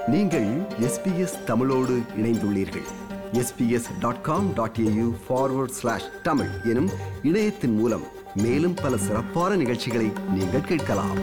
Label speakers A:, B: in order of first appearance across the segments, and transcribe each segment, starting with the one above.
A: நீங்கள் எஸ்பிஎஸ் தமிழோடு இணைந்துள்ளீர்கள் SBS dot com dot AU forward slash Tamil எனும் இணையத்தின் மூலம் மேலும் பல சிறப்பான நிகழ்ச்சிகளை நீங்கள் கேட்கலாம்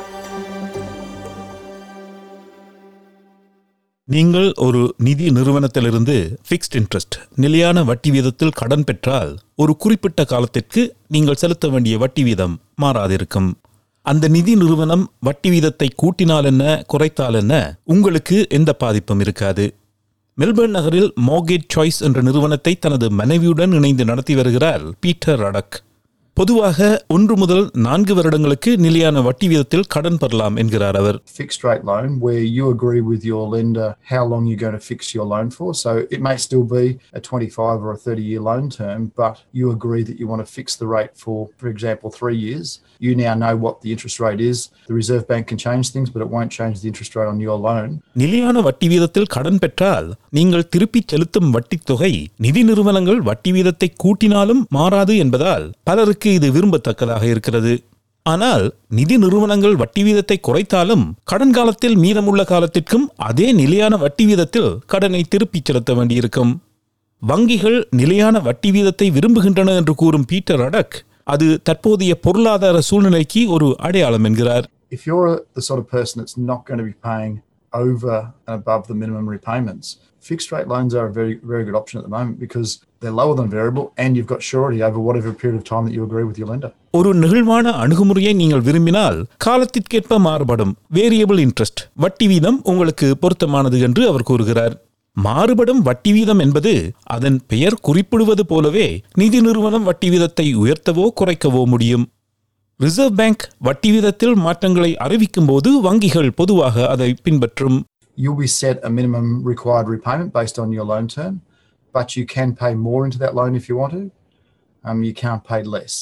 B: நீங்கள் ஒரு நிதி நிறுவனத்திலிருந்து ஃபிக்ஸ்ட் இன்ட்ரெஸ்ட் நிலையான வட்டி வீதத்தில் கடன் பெற்றால் ஒரு குறிப்பிட்ட காலத்திற்கு நீங்கள் செலுத்த வேண்டிய வட்டி வீதம் மாறாதிருக்கும் அந்த நிதி நிறுவனம் வட்டி வீதத்தை கூட்டினால் என்ன குறைத்தால் என்ன உங்களுக்கு எந்த பாதிப்பும் இருக்காது மெல்பர்ன் நகரில் மோகேட் சாய்ஸ் என்ற நிறுவனத்தை தனது மனைவியுடன் இணைந்து நடத்தி வருகிறார் பீட்டர் ரடக் பொதுவாக ஒன்று முதல் நான்கு வருடங்களுக்கு நிலையான வட்டி வீதத்தில் கடன் பெறலாம் என்கிறார் அவர்
C: fixed rate loan where you agree with your lender how long you're going to fix your loan for. So it may still be a 25 or a 30 year loan term, but you agree that you want to fix the rate for, for example, three years. You now know what the interest rate is. The Reserve Bank can change things, but it won't change the interest rate on your loan.
B: நிலையான வட்டி வீதத்தில் கடன் பெற்றால் நீங்கள் திருப்பிச் செலுத்தும் வட்டித் தொகை நிதி நிறுவனங்கள் வட்டி வீதத்தை கூட்டினாலும் மாறாது என்பதால் பலருக்கு இது விரும்பத்தக்கதாக இருக்கிறது ஆனால் நிதி நிறுவனங்கள் வட்டி வீதத்தை குறைத்தாலும் கடன் காலத்தில் மீதமுள்ள காலத்திற்கும் அதே நிலையான வட்டி வீதத்தில் கடனை திருப்பிச் செலுத்த வேண்டியிருக்கும் வங்கிகள் நிலையான வட்டி வீதத்தை விரும்புகின்றன என்று கூறும் பீட்டர் அடக் அது தற்போதைய பொருளாதார சூழ்நிலைக்கு ஒரு அடையாளம் என்கிறார்
C: If you're the sort of person that's not going to be paying over and above the minimum repayments, fixed rate loans are a very, very good option at the moment because they're lower than variable and you've got surety over whatever period of time that you agree with your lender.
B: ஒரு நெகிழ்வான அணுகுமுறையை நீங்கள் விரும்பினால் காலத்திற்கேற்ப மாறுபடும் variable interest வட்டி வீதம் உங்களுக்கு பொருத்தமானது என்று அவர் கூறுகிறார் மாறுபடும் வட்டி வீதம் என்பது அதன் பெயர் குறிப்பிடுவது போலவே நிதி நிறுவனம் வட்டி வீதத்தை உயர்த்தவோ குறைக்கவோ முடியும் ரிசர்வ் பேங்க் வட்டி வீதத்தில் மாற்றங்களை அறிவிக்கும் போது வங்கிகள் பொதுவாக அதை பின்பற்றும்
C: You'll be set a minimum required repayment based on your loan term, but you can pay more into that loan if you want to. Um, you can't pay less.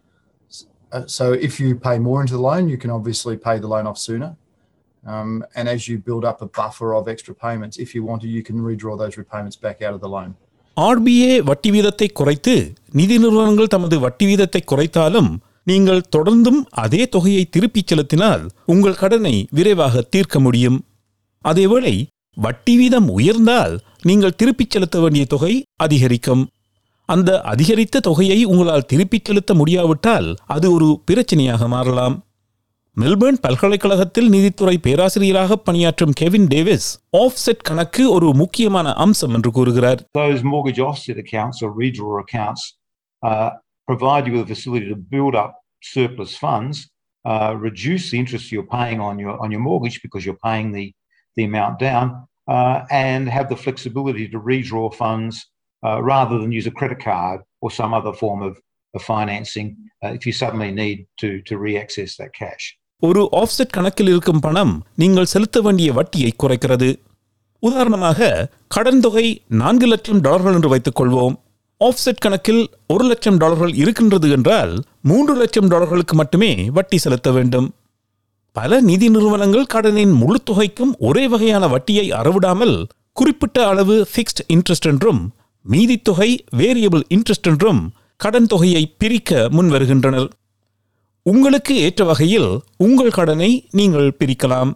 C: S- uh, so if you pay more into the loan, you can obviously pay the loan off sooner. Um, and as you build up a buffer of extra payments, if you want to, you can redraw those repayments back out of the loan.
B: RBA வட்டி வீதத்தை குறைத்து நிதி நிறுவனங்கள் தமது வட்டி வீதத்தை குறைத்தாலும் நீங்கள் தொடர்ந்தும் அதே தொகையை திருப்பிச் செலுத்தினால் உங்கள் கடனை விரைவாக தீர்க்க முடியும் அதேவேளை வட்டி வீதம் உயர்ந்தால் நீங்கள் திருப்பிச் செலுத்த வேண்டிய தொகை அதிகரிக்கும் அந்த அதிகரித்த தொகையை உங்களால் திருப்பிச் செலுத்த முடியாவிட்டால் அது ஒரு பிரச்சனையாக மாறலாம் மெல்பர்ன் பல்கலைக்கழகத்தில் நீதித்துறை பேராசிரியராக பணியாற்றும் கெவின் டேவிஸ் ஆஃப்செட் கணக்கு ஒரு முக்கியமான அம்சம் என்று கூறுகிறார்
D: those mortgage offset accounts or redraw accounts uh, provide you with a facility to build up surplus funds, uh, reduce the interest you're paying on your on your mortgage because you're paying the the amount down, uh, and have the flexibility to redraw funds uh, rather than use a credit card or some other form of, of financing uh, if you suddenly need to to re-access that cash.
B: ஒரு offset கணக்கில் இருக்கும் பணம் நீங்கள் செலுத்த வேண்டிய வட்டியை குறைக்கிறது உதாரணமாக கடன் தொகை நான்கு லட்சம் டாலர்கள் என்று வைத்துக் கொள்வோம் ஆஃப்செட் கணக்கில் ஒரு லட்சம் டாலர்கள் இருக்கின்றது என்றால் மூன்று லட்சம் டாலர்களுக்கு மட்டுமே வட்டி செலுத்த வேண்டும் பல நிதி நிறுவனங்கள் கடனின் முழு தொகைக்கும் ஒரே வகையான வட்டியை அறவிடாமல் குறிப்பிட்ட அளவு ஃபிக்ஸ்ட் இன்ட்ரெஸ்ட் என்றும் மீதி தொகை வேரியபிள் இன்ட்ரெஸ்ட் என்றும் கடன் தொகையை பிரிக்க முன்வருகின்றனர் உங்களுக்கு ஏற்ற வகையில் உங்கள் கடனை நீங்கள் பிரிக்கலாம்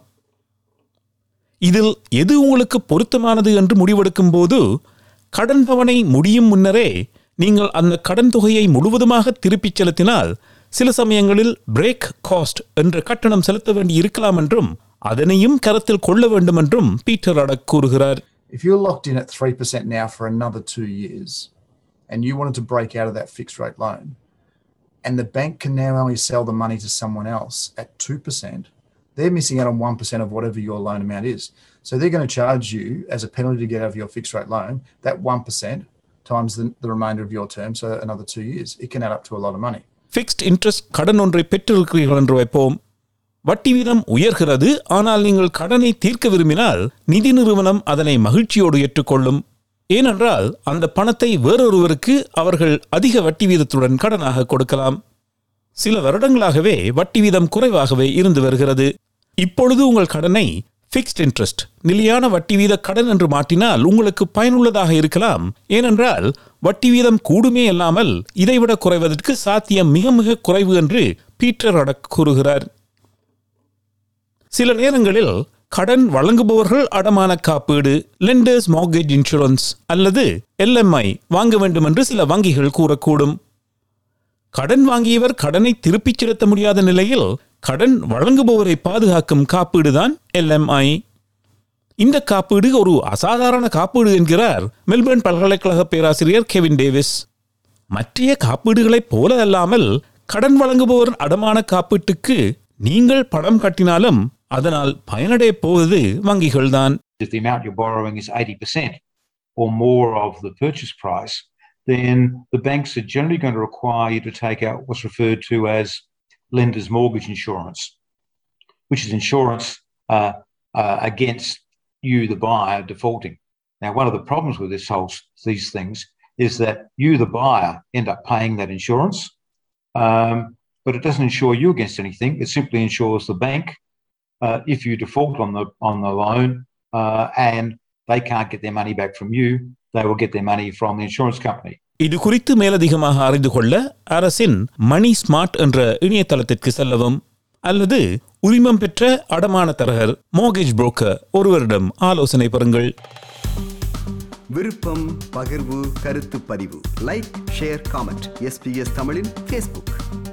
B: இதில் எது உங்களுக்கு பொருத்தமானது என்று முடிவெடுக்கும் போது கடன் தவணை முடியும் முன்னரே நீங்கள் அந்த கடன் தொகையை முழுவதுமாக திருப்பிச் செலுத்தினால் சில சமயங்களில் பிரேக் காஸ்ட் என்ற கட்டணம் செலுத்த வேண்டி இருக்கலாம் என்றும் அதனையும் கருத்தில் கொள்ள வேண்டும் என்றும் பீட்டர் அடக் கூறுகிறார்
C: If you're locked in at 3% now for another two years and you wanted to break out of that fixed rate loan, and the bank can now only sell the money to someone else at 2%, they're missing out on 1% of whatever your loan amount is. So they're going to charge you as a penalty to get out of your fixed rate loan that 1% times the, the remainder of your term, so another two years. It can add up to a lot of money.
B: Fixed interest கடன் ஒன்றை பெற்றிருக்கிறீர்கள் என்று வைப்போம் வட்டி வீதம் உயர்கிறது ஆனால் நீங்கள் கடனை தீர்க்க விரும்பினால் நிதி நிறுவனம் அதனை மகிழ்ச்சியோடு ஏற்றுக்கொள்ளும் ஏனென்றால் அந்த பணத்தை வேறொருவருக்கு அவர்கள் அதிக வட்டி வீதத்துடன் கடனாக கொடுக்கலாம் சில வருடங்களாகவே வட்டி வீதம் குறைவாகவே இருந்து வருகிறது இப்பொழுது உங்கள் கடனை ஃபிக்ஸ்ட் இன்ட்ரெஸ்ட் நிலையான வட்டி வீத கடன் என்று மாற்றினால் உங்களுக்கு பயனுள்ளதாக இருக்கலாம் ஏனென்றால் வட்டி வீதம் கூடுமே அல்லாமல் இதைவிட குறைவதற்கு சாத்தியம் மிக மிக குறைவு என்று பீட்டர் அடக் கூறுகிறார் சில நேரங்களில் கடன் வழங்குபவர்கள் அடமான காப்பீடு லெண்டர்ஸ் மார்கேஜ் இன்சூரன்ஸ் அல்லது எல்எம்ஐ வாங்க வேண்டும் என்று சில வங்கிகள் கூறக்கூடும் கடன் வாங்கியவர் கடனை திருப்பிச் செலுத்த முடியாத நிலையில் கடன் வழங்குபவரை பாதுகாக்கும் காப்பீடுதான் எல்எம்ஐ இந்த காப்பீடு ஒரு அசாதாரண காப்பீடு என்கிறார் மெல்பர்ன் பல்கலைக்கழக பேராசிரியர் கெவின் டேவிஸ் மற்றைய காப்பீடுகளைப் போல அல்லாமல் கடன் வழங்குபவர் அடமான காப்பீட்டுக்கு நீங்கள் பணம் கட்டினாலும் அதனால் பயனடையப் போவது வங்கிகள்தான்
D: if the amount you're borrowing is 80% or more of the purchase price, then the banks are generally going to require you to take out what's referred to as lender's mortgage insurance, which is insurance uh, uh, against you, the buyer, defaulting. Now, one of the problems with this whole these things is that you, the buyer, end up paying that insurance, um, but it doesn't insure you against anything. It simply insures the bank uh, if you default on the on the loan uh, and they can't get their money back from you, they will get their money from the insurance company.
B: இது குறித்து மேலதிகமாக அறிந்து கொள்ள அரசின் மணி smart என்ற இணையதளத்திற்கு செல்லவும் அல்லது உரிமம் பெற்ற அடமான தரகர் மோகேஜ் புரோக்கர் ஒருவரிடம் ஆலோசனை பெறுங்கள்
A: விருப்பம் பகிர்வு கருத்து பதிவு லைக் ஷேர் காமெண்ட் எஸ்பிஎஸ் தமிழின் ஃபேஸ்புக்